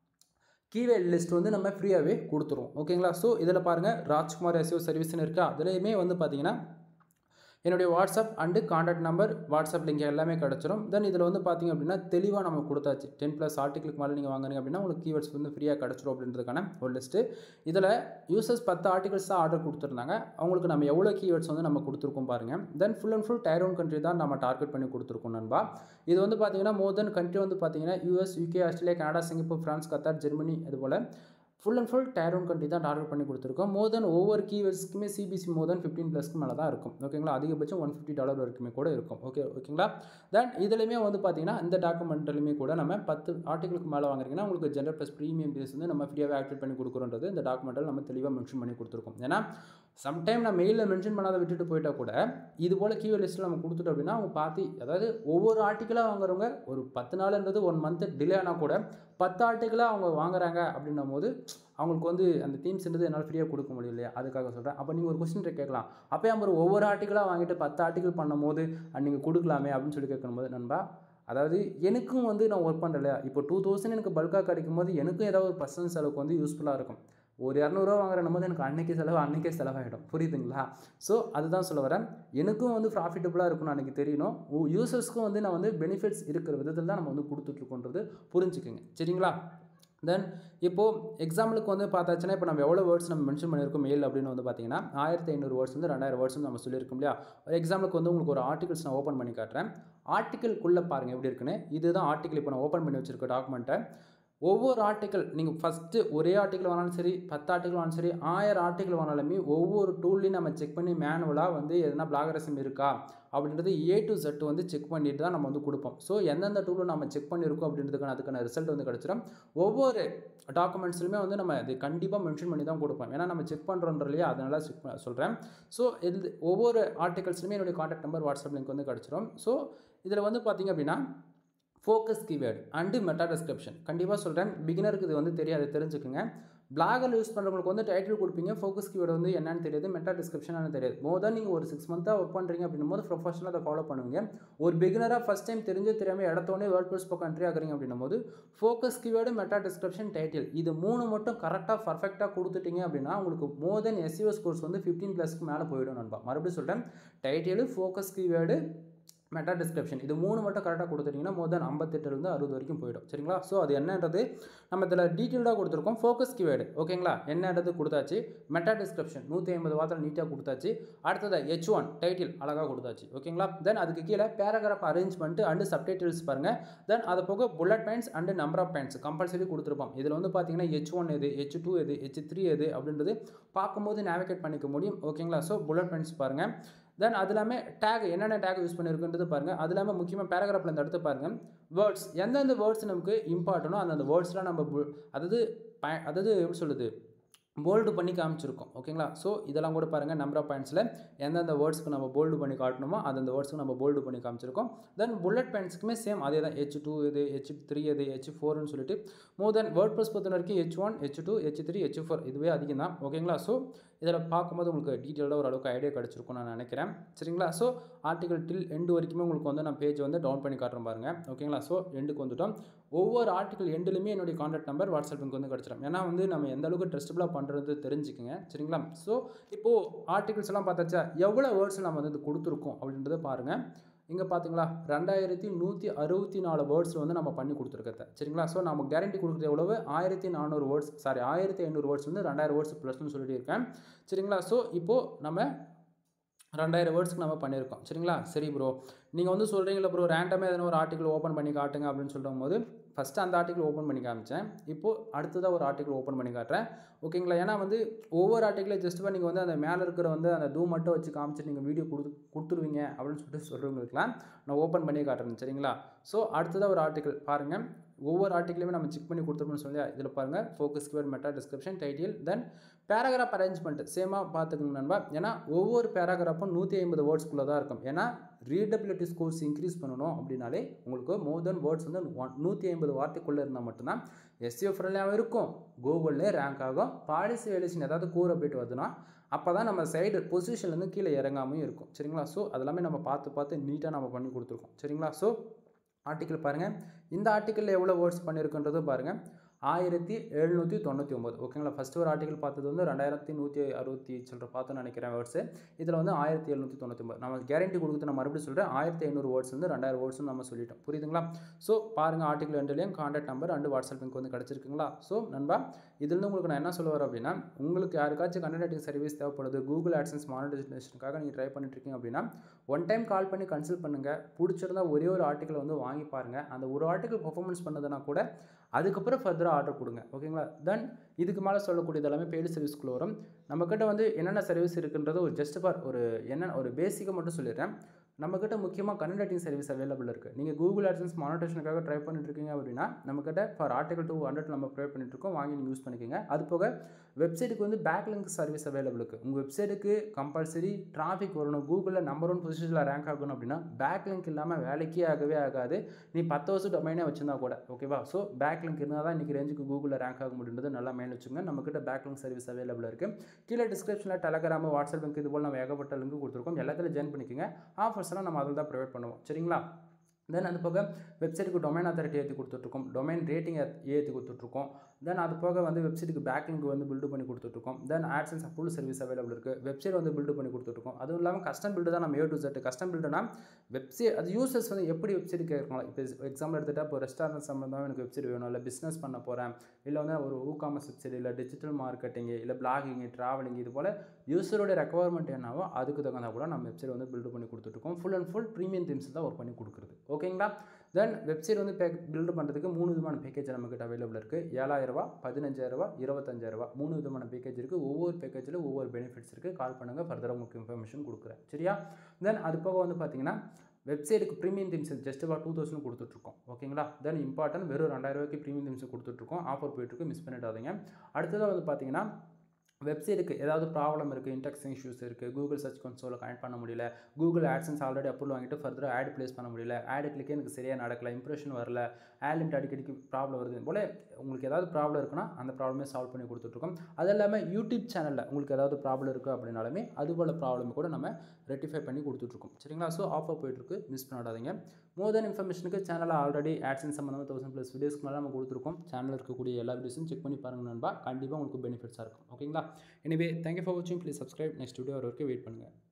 கீவேர்ட் லிஸ்ட் வந்து நம்ம ஃப்ரீயாகவே கொடுத்துருவோம் ஓகேங்களா ஸோ இதில் பாருங்கள் ராஜ்குமார் எஸ்ஓ சர்வீஸ்னு இருக்கா அதுலேயுமே வந்து பார்த்தீங்கன்னா என்னுடைய WhatsApp and contact number WhatsApp link எல்லாமே கிடச்சிரும் தென் இதில் வந்து பார்த்திங்க அப்படின்னா தெளிவாக நம்ம கொடுத்தாச்சு டென் ப்ளஸ் ஆர்டிகளுக்கு மேலே நீங்கள் வாங்குறீங்க அப்படின்னா உங்களுக்கு கீவேர்ட்ஸ் வந்து ஃப்ரீயாக கிடச்சிரும் அப்படின்றதுக்கான ஒரு லிஸ்ட்டு இதில் யூசர்ஸ் பத்து ஆர்டிகல்ஸ் தான் ஆர்டர் கொடுத்துருந்தாங்க அவங்களுக்கு நம்ம எவ்வளோ கீவேர்ட்ஸ் வந்து நம்ம கொடுத்துருக்கோம் பாருங்கள் then full and full tier one country தான் நம்ம டார்கெட் பண்ணி கொடுத்துருக்கோம் நண்பா இது வந்து பார்த்தீங்கன்னா மோர் தென் கண்ட்ரி வந்து பார்த்தீங்கன்னா US UK Australia Canada Singapore France Qatar Germany இது போல் full and full tier one country தான் டார்கெட் பண்ணி கொடுத்துருக்கோம் மோர் தென் ஒவ்வொரு கீவேர்ட்ஸ்க்குமே சிபிசி மோர் தென் ஃபிஃப்டீன் ப்ளஸ்க்கு மேலே தான் இருக்கும் ஓகேங்களா அதிகபட்சம் ஒன் ஃபிஃப்டி டாலர் வரைக்குமே கூட இருக்கும் ஓகே ஓகேங்களா தென் இதுலையுமே வந்து பார்த்தீங்கன்னா இந்த டாக்குமெண்ட்லையுமே கூட நம்ம பத்து ஆர்டிகளுக்கு மேலே வாங்குறீங்கன்னா உங்களுக்கு ஜென்ரல் ப்ளஸ் ப்ரீமியம் பேஸ் வந்து நம்ம ஃப்ரீயாகவே ஆக்டிவேட் பண்ணி கொடுக்குறோன்றது இந்த டாக்குமெண்ட்டில் நம்ம தெளிவாக மென்ஷன் பண்ணி கொடுத்துருக்கோம் ஏன்னா சம்டைம் நான் மெயிலில் மென்ஷன் பண்ணாத விட்டுட்டு போயிட்டா கூட இது போல் கீவேர்ட் லிஸ்ட்டில் நம்ம கொடுத்துட்டோம் அப்படின்னா அவங்க பார்த்து அதாவது ஒவ்வொரு ஆர்டிக்கலாக வாங்குறவங்க ஒரு பத்து நாள்ன்றது ஒன் மந்த்து டிலே ஆனால் கூட பத்து ஆர்டிக்கலாக அவங்க வாங்குறாங்க அப்படின்னும் போது அவங்களுக்கு வந்து அந்த தீம்ஸ்ன்றது என்னால் ஃப்ரீயாக கொடுக்க முடியும் இல்லையா அதுக்காக சொல்கிறேன் அப்போ நீங்கள் ஒரு கொஸ்டின் கேட்கலாம் அப்போ நம்ம ஒவ்வொரு ஆர்டிக்கலாக வாங்கிட்டு பத்து ஆர்டிக்கல் பண்ணும் போது நீங்கள் கொடுக்கலாமே அப்படின்னு சொல்லி கேட்கும்போது நண்பா அதாவது எனக்கும் வந்து நான் ஒர்க் பண்ணுறல இப்போ டூ தௌசண்ட் எனக்கு பல்காக கிடைக்கும் போது எனக்கும் ஏதாவது ஒரு பர்சனல் செலவுக்கு வந்து யூஸ்ஃபுல்லாக இருக்கும் ஒரு இரநூறுவா வாங்குற போது எனக்கு அன்னைக்கு செலவு அன்னைக்கே செலவாகிடும் புரியுதுங்களா ஸோ அதுதான் சொல்ல வரேன் எனக்கும் வந்து ப்ராஃபிட்டபுளாக இருக்கும்னு அன்றைக்கி தெரியணும் யூசர்ஸ்க்கும் வந்து நான் வந்து பெனிஃபிட்ஸ் இருக்கிற விதத்தில் தான் நம்ம வந்து கொடுத்துட்ருக்கோன்றது புரிஞ்சுக்குங்க சரிங்களா தென் இப்போது எக்ஸாம்பிளுக்கு வந்து பார்த்தாச்சுன்னா இப்போ நம்ம எவ்வளோ வேர்ட்ஸ் நம்ம மென்ஷன் பண்ணியிருக்கோம் மெயில் அப்படின்னு வந்து பார்த்தீங்கன்னா ஆயிரத்தி ஐநூறு வேர்ட்ஸ் வந்து ரெண்டாயிரம் வேர்ட்ஸ் நம்ம சொல்லியிருக்கோம் இல்லையா ஒரு எக்ஸாம்பிளுக்கு வந்து உங்களுக்கு ஒரு ஆர்டிகல்ஸ் நான் ஓப்பன் பண்ணி காட்டுறேன் ஆர்டிக்கல்குள்ளே பாருங்கள் எப்படி இருக்குன்னு இதுதான் ஆர்டிக்கல் இப்போ நான் ஓப்பன் பண்ணி வச்சிருக்க டாக்குமெண்ட்டை ஒவ்வொரு ஆர்டிக்கல் நீங்கள் ஃபஸ்ட்டு ஒரே ஆர்டிக்கல் வாங்கினாலும் சரி பத்து ஆர்டிக்கல் வாங்கினாலும் சரி ஆயிரம் ஆர்டிக்கல் வாங்கினாலுமே ஒவ்வொரு டூல்லையும் நம்ம செக் பண்ணி மேனுவலாக வந்து எதனா பிளாகரசம் இருக்கா அப்படின்றது ஏ டு செட் வந்து செக் பண்ணிட்டு தான் நம்ம வந்து கொடுப்போம் ஸோ எந்தெந்த டூலில் நம்ம செக் பண்ணியிருக்கோம் அப்படின்றதுக்கான அதுக்கான ரிசல்ட் வந்து கிடச்சிடும் ஒவ்வொரு டாக்குமெண்ட்ஸ்லையுமே வந்து நம்ம இது கண்டிப்பாக மென்ஷன் பண்ணி தான் கொடுப்போம் ஏன்னா நம்ம செக் பண்ணுறோன்ற இல்லையா அதனால செக் சொல்கிறேன் ஸோ இது ஒவ்வொரு ஆர்டிகல்ஸ்லையுமே என்னுடைய காண்டாக்ட் நம்பர் வாட்ஸ்அப் லிங்க் வந்து கிடச்சிரும் ஸோ இதில் வந்து பார்த்திங்க அப்படின்னா focus keyword and meta description கண்டிப்பாக சொல்கிறேன் பிகினருக்கு இது வந்து தெரியாது தெரிஞ்சுக்குங்க பிளாகர் யூஸ் பண்ணுறவங்களுக்கு வந்து டைட்டில் கொடுப்பீங்க ஃபோக்கஸ் கீவேர்டு வந்து என்னன்னு தெரியாது மெட்டா டிஸ்கிரிப்ஷன் தெரியாது மோர் தான் நீங்கள் ஒரு சிக்ஸ் மந்த்தாக ஒர்க் பண்ணுறீங்க அப்படின்னும் போது ப்ரொஃபஷனலாக அதை ஃபாலோ பண்ணுவீங்க ஒரு பிகினராக ஃபஸ்ட் டைம் தெரிஞ்சு தெரியாமல் இடத்தோடனே வேர்ட் ப்ளஸ் பக்கம் என்ட்ரி ஆகுறீங்க அப்படின்னும் போது focus keyword meta description title இது மூணு மட்டும் கரெக்டாக பர்ஃபெக்டாக கொடுத்துட்டீங்க அப்படின்னா உங்களுக்கு மோர் தென் எஸ்யூஎஸ் ஸ்கோர்ஸ் வந்து ஃபிஃப்டீன் ப்ளஸ்க்கு மேலே போயிடும் நண்பா மறுபடியும் சொல்கிறேன் title focus keyword meta description இது மூணு மட்டும் கரெக்டாக கொடுத்துட்டிங்கன்னா மோர் தென் ஐம்பத்தெட்டுலேருந்து அறுபது வரைக்கும் போயிடும் சரிங்களா ஸோ அது என்னன்றது நம்ம இதில் டீட்டெயில்டாக கொடுத்துருக்கோம் ஃபோக்கஸ் கீவேர்டு ஓகேங்களா என்னன்றது கொடுத்தாச்சு மெட்டா டிஸ்கிரிப்ஷன் நூற்றி ஐம்பது வார்த்தை நீட்டாக கொடுத்தாச்சு அடுத்தது ஹெச் ஒன் டைட்டில் அழகாக கொடுத்தாச்சு ஓகேங்களா தென் அதுக்கு கீழே பேராகிராஃப் அரேஞ்ச்மெண்ட் அண்டு சப்டைட்டில்ஸ் பாருங்கள் தென் அது போக bullet points and number of points compulsory கொடுத்துருப்போம் இதில் வந்து பார்த்தீங்கன்னா ஹெச் ஒன் எது ஹெச் டூ எது ஹெச் த்ரீ எது அப்படின்றது பார்க்கும்போது நேவிகேட் பண்ணிக்க முடியும் ஓகேங்களா ஸோ புல்லட் பாயிண்ட்ஸ் பாருங்கள் தென் அது இல்லாமல் டேக் என்னென்ன டேக் யூஸ் பண்ணியிருக்குன்றது பாருங்கள் அது இல்லாமல் முக்கியமாக பேராகிராஃபில் இந்த அடுத்து பாருங்கள் வேர்ட்ஸ் எந்தெந்த வேர்ட்ஸ் நமக்கு இம்பார்ட்டனோ அந்தந்த வேர்ட்ஸ்லாம் நம்ம அதாவது ப அதாவது எப்படி சொல்லுது போல்டு பண்ணி காமிச்சிருக்கோம் ஓகேங்களா ஸோ இதெல்லாம் கூட பாருங்கள் நம்பர் ஆஃப் பாயிண்ட்ஸில் எந்தெந்த வேர்ட்ஸ்க்கு நம்ம போல்டு பண்ணி காட்டணுமோ அந்தந்த வேர்ட்ஸ்க்கு நம்ம போல்டு பண்ணி காமிச்சிருக்கோம் தென் புல்லட் பாயிண்ட்ஸ்க்குமே சேம் அதே தான் ஹெச் டூ இது ஹெச் த்ரீ இது ஹெச் ஃபோர்னு சொல்லிட்டு மோர் தென் வேர்ட் ப்ளஸ் பொறுத்த வரைக்கும் H one H two H three H four இதுவே அதிகம் தான் ஓகேங்களா ஸோ இதில் பார்க்கும்போது உங்களுக்கு டீட்டெயிலாக ஓரளவுக்கு ஐடியா கிடச்சிருக்கும் நான் நினைக்கிறேன் சரிங்களா ஸோ ஆர்டிகல் டில் எண்டு வரைக்குமே உங்களுக்கு வந்து நான் பேஜ் வந்து டவுன் பண்ணி காட்டுறேன் பாருங்கள் ஓகேங்களா ஸோ எண்டுக்கு வந்துட்டோம் ஒவ்வொரு ஆர்டிகல் எண்டுலையுமே என்னுடைய காண்டாக்ட் நம்பர் வாட்ஸ்அப் லிங்க் வந்து கிடச்சிடும் ஏன்னா வந்து நம்ம எந்த அளவுக்கு ட்ரஸ்டபுளாக பண்ணுறது தெரிஞ்சுக்கங்க சரிங்களா ஸோ இப்போது ஆர்டிகல்ஸ் எல்லாம் பார்த்தாச்சா எவ்வளோ வேர்ட்ஸ் நம்ம வந்து இது கொடுத்துருக்கோம் அப்படின்றத பாருங்கள் இங்கே பார்த்தீங்களா ரெண்டாயிரத்தி நூற்றி அறுபத்தி நாலு வேர்ட்ஸ் வந்து நம்ம பண்ணி கொடுத்துருக்கத சரிங்களா ஸோ நம்ம கேரண்டி கொடுக்குறது எவ்வளவு ஆயிரத்தி நானூறு வேர்ட்ஸ் சாரி ஆயிரத்தி ஐநூறு வேர்ட்ஸ் வந்து ரெண்டாயிரம் வேர்ட்ஸ் ப்ளஸ்னு சொல்லிட்டு இருக்கேன் சரிங்களா ஸோ இப்போது நம்ம ரெண்டாயிரம் வேர்ட்ஸ்க்கு நம்ம பண்ணியிருக்கோம் சரிங்களா சரி ப்ரோ நீங்கள் வந்து சொல்கிறீங்களா ப்ரோ ரேண்டமாக எதனா ஒரு ஆர்டிக்கல் ஓப்பன் பண்ணி காட்டுங்க அப்படின்னு சொல்லும் போது ஃபஸ்ட்டு அந்த ஆர்டிக்கல் ஓப்பன் பண்ணி காமிச்சேன் இப்போது அடுத்ததாக ஒரு ஆர்டிக்கல் ஓப்பன் பண்ணி காட்டுறேன் ஓகேங்களா ஏன்னா வந்து ஒவ்வொரு ஆர்டிக்கலையும் ஜஸ்ட் நீங்கள் வந்து அந்த மேலே இருக்கிற வந்து அந்த டூ மட்டும் வச்சு காமிச்சு நீங்கள் வீடியோ கொடுத்து கொடுத்துருவீங்க அப்படின்னு சொல்லிட்டு சொல்கிறவங்களுக்குலாம் நான் ஓப்பன் பண்ணி காட்டுறேன் சரிங்களா ஸோ அடுத்ததாக ஒரு ஆர்டிக்கல் பாருங்கள் ஒவ்வொரு ஆர்டிக்கலையுமே நம்ம செக் பண்ணி கொடுத்துருப்போம்னு சொல்லி இதில் பாருங்கள் focus keyword meta description title then paragraph arrangement சேமாக பார்த்துக்கோங்க நண்பா ஏன்னா ஒவ்வொரு பேராகிராஃபும் நூற்றி ஐம்பது வேர்ட்ஸ்க்குள்ளே தான் இருக்கும் ஏன்னா ரீடபிலிட்டி ஸ்கோர்ஸ் இன்க்ரீஸ் பண்ணணும் அப்படின்னாலே உங்களுக்கு மோர் தென் வேர்ட்ஸ் வந்து ஒன் நூற்றி ஐம்பது வார்த்தைக்குள்ளே இருந்தால் மட்டும்தான் எஸ்சிஓ ஃப்ரெண்ட்லியாகவும் இருக்கும் கூகுள்லேயே ரேங்க் ஆகும் பாலிசி வேலேஷன் ஏதாவது கூற போயிட்டு வருதுன்னா அப்போ தான் நம்ம சைடு பொசிஷன்லேருந்து கீழே இறங்காமையும் இருக்கும் சரிங்களா ஸோ அதெல்லாமே நம்ம பார்த்து பார்த்து நீட்டாக நம்ம பண்ணி கொடுத்துருக்கோம் சரிங்களா ஸோ ஆர்டிக்கல் பாருங்கள் இந்த ஆர்டிக்கலில் எவ்வளோ வேர்ட்ஸ் பண்ணியிருக்குன்றது பாருங்கள் ஆயிரத்தி எழுநூற்றி தொண்ணூற்றி ஒம்பது ஓகேங்களா ஃபஸ்ட்டு ஒரு ஆர்டிக்கல் பார்த்தது வந்து ரெண்டாயிரத்தி நூற்றி அறுபத்தி சில்லற பார்த்தோன்னு நினைக்கிறேன் வேர்ட்ஸு இதில் வந்து ஆயிரத்தி எழுநூற்றி தொண்ணூற்றி ஒம்பது நம்ம கேரண்டி கொடுத்து நான் மறுபடியும் சொல்கிறேன் ஆயிரத்தி ஐநூறு வேர்ட்ஸ் வந்து ரெண்டாயிரம் வேர்ட்ஸ் நம்ம சொல்லிட்டோம் புரியுதுங்களா ஸோ பாருங்கள் ஆர்டிக்கல் ரெண்டுலேயும் contact number and WhatsApp link வந்து கிடச்சிருக்குங்களா ஸோ நண்பா இதுலேருந்து உங்களுக்கு நான் என்ன சொல்ல வரேன் அப்படின்னா உங்களுக்கு யாருக்காச்சும் கண்டென்ட் ரைட்டிங் சர்வீஸ் தேவைப்படுது கூகுள் ஆட்சன்ஸ் மானிட்டைசேஷனுக்காக நீங்கள் ட்ரை பண்ணிட்டு இருக்கீங்க அப்படின்னா ஒன் டைம் கால் பண்ணி கன்சல்ட் பண்ணுங்கள் பிடிச்சிருந்தா ஒரே ஒரு ஆர்டிக்கல் வந்து வாங்கி பாருங்கள் அந்த ஒரு ஆர்டிக்கல் பர்ஃபார்மன்ஸ் பண்ணதுனா கூட அதுக்கப்புறம் ஃபர்தராக ஆர்டர் கொடுங்க ஓகேங்களா தென் இதுக்கு மேலே சொல்லக்கூடியது எல்லாமே பெய்டு சர்வீஸ்க்குள்ள வரும் நம்மக்கிட்ட வந்து என்னென்ன சர்வீஸ் இருக்குன்றது ஒரு ஜஸ்ட் ஃபார் ஒரு என்ன ஒரு பேசிக்கை மட்டும் சொல்லிடுறேன் நம்மக்கிட்ட முக்கியமாக கண்டென்ட் ரைட்டிங் சர்வீஸ் அவைலபிள் இருக்குது நீங்கள் கூகுள் ஆட்சன்ஸ் மானிட்டேஷனுக்காக ட்ரை பண்ணிட்டு இருக்கீங்க அப்படின்னா நம்மக்கிட்ட ஃபார் ஆர்டிகல் டூ ஹண்ட்ரட் நம்ம ப்ரொவைட் பண்ணிட்டு இருக்கோம் வாங்கி நீங்கள் யூஸ் பண்ணிக்கோங்க அது போக வெப்சைட்டுக்கு வந்து பேக் லிங்க் சர்வீஸ் அவைலபிள் இருக்குது உங்கள் வெப்சைட்டுக்கு கம்பல்சரி டிராஃபிக் வரணும் கூகுளில் நம்பர் ஒன் பொசிஷனில் ரேங்க் ஆகணும் அப்படின்னா பேக் லிங்க் இல்லாமல் வேலைக்கே ஆகவே ஆகாது நீ பத்து வருஷம் டொமைனே வச்சிருந்தா கூட ஓகேவா ஸோ பேக் லிங்க் இருந்தால் தான் இன்றைக்கி ரேஞ்சுக்கு கூகுளில் ரேங்க் ஆக முடியுன்றது நல்லா மெயின் வச்சுங்க நம்மக்கிட்ட பேக் லிங்க் சர்வீஸ் அவைலபிள் இருக்குது கீழே டிஸ்கிரிப்ஷனில் டெலகிராம் வாட்ஸ்அப் லிங்க் இது போல் நம்ம ஏகப்பட்ட லிங்க் கொடுத்துருக்கோம் எல்லாத்துலையும் ஜாயின் பண்ணிக்கோங்க ஆஃபர்ஸ்லாம் நம்ம அதில் தான் ப்ரொவைட் பண்ணுவோம் சரிங்களா தென் அது போக வெப்சைட்டுக்கு டொமைன் அத்தாரிட்டி ஏற்றி கொடுத்துட்ருக்கோம் டொமைன் ரேட்டிங் ஏற்றி கொடுத்துட்ருக்கோம் தென் அது போக வந்து வெப்சைட்டுக்கு பேக்கிங் வந்து பில்டு பண்ணி கொடுத்துட்ருக்கோம் then ads and full service available இருக்குது வெப்சைட் வந்து பில்டு பண்ணி கொடுத்துட்ருக்கோம் அதுவும் இல்லாமல் கஸ்டம் பில்டு தான் நம்ம ஏ டு செட் கஸ்டம் பில்டுனா வெப்சைட் அது யூசர்ஸ் வந்து எப்படி வெப்சைட் கேட்கலாம் இப்போ எக்ஸாம்பிள் எடுத்துகிட்டா இப்போ ரெஸ்டாரண்ட் சம்மந்தமாக எனக்கு வெப்சைட் வேணும் இல்லை பிஸ்னஸ் பண்ண போகிறேன் இல்லை வந்து ஒரு ஊ காமர்ஸ் வெப்சைட் இல்லை டிஜிட்டல் மார்க்கெட்டிங் இல்லை பிளாகிங் ட்ராவலிங் இது போல் யூசரோட ரெக்குவயர்மெண்ட் என்னவோ அதுக்கு தகுந்த கூட நம்ம வெப்சைட் வந்து பில்டு பண்ணி கொடுத்துட்ருக்கோம் full and full premium themes தான் ஒர்க் பண்ணி கொடுக்குறது ஓகேங்களா தென் வெப்சைட் வந்து பேக் பில்டு பண்ணுறதுக்கு மூணு விதமான பேக்கேஜ் நம்மக்கிட்ட அவைலபிள் இருக்குது ஏழாயிரரூபா பதினஞ்சாயிரரூபா இருபத்தஞ்சாயிரரூபா மூணு விதமான பேக்கேஜ் இருக்குது ஒவ்வொரு பேக்கேஜில் ஒவ்வொரு பெனிஃபிட்ஸ் இருக்குது கால் பண்ணுங்கள் ஃபர்தராக உங்களுக்கு இன்ஃபர்மேஷன் கொடுக்குறேன் சரியா தென் அது போக வந்து பார்த்தீங்கன்னா வெப்சைட்டுக்கு premium themes just about two thousand கொடுத்துட்ருக்கோம் ஓகேங்களா தென் இம்பார்ட்டன்ட் வெறும் ரெண்டாயிரூவாய்க்கு ப்ரீமியம் தீம்ஸ் கொடுத்துட்ருக்கோம் ஆஃபர் போயிட்டுருக்கு மிஸ் பண்ணிடாதீங்க அடுத்ததாக வந்து பார்த்தீங்கன்னா வெப்சைட்டுக்கு ஏதாவது ப்ராப்ளம் இருக்குது இன்டெக்ஸ் இஷ்யூஸ் இருக்குது கூகுள் சர்ச் கன்சோலில் கனெக்ட் பண்ண முடியல கூகுள் ஆட்சன்ஸ் ஆல்ரெடி அப்ரூவல் வாங்கிட்டு ஃபர்தராக ஆட் ப்ளேஸ் பண்ண முடியல ஆட் கிளிக்கே எனக்கு சரியாக நடக்கல இம்ப்ரெஷன் வரல ஆட் லிமிட் அடிக்கடிக்கு ப்ராப்ளம் வருது போல் உங்களுக்கு ஏதாவது ப்ராப்ளம் இருக்குன்னா அந்த ப்ராப்ளமே சால்வ் பண்ணி கொடுத்துட்ருக்கோம் அது இல்லாமல் யூடியூப் சேனலில் உங்களுக்கு ஏதாவது ப்ராப்ளம் இருக்குது அப்படின்னாலுமே அது போல் ப்ராப்ளம் கூட நம்ம ரெட்டிஃபை பண்ணி கொடுத்துட்ருக்கோம் சரிங்களா ஸோ ஆஃபர் போயிட்டுருக்கு மிஸ் பண்ணாதீங்க மோர் தென் இன்ஃபர்மேஷனுக்கு சேனலில் ஆல்ரெடி ஆட்சன் சம்மந்தமாக தௌசண்ட் ப்ளஸ் வீடியோஸ்க்கு மேலே நம்ம கொடுத்துருக்கோம் சேனலில் இருக்கக்கூடிய எல்லா வீடியோஸும் செக் பண்ணி பாருங்க நண்பா கண்டிப்பாக உங்களுக்கு பெனிஃபிட்ஸாக இருக்கும் ஓகேங்களா எனிவே தேங்க்யூ ஃபார் வாட்சிங் ப்ளீஸ் சப்ஸ்கிரைப் நெக்ஸ்ட் வீடியோ வரைக்கும் வெயிட் பண்ணுங்கள்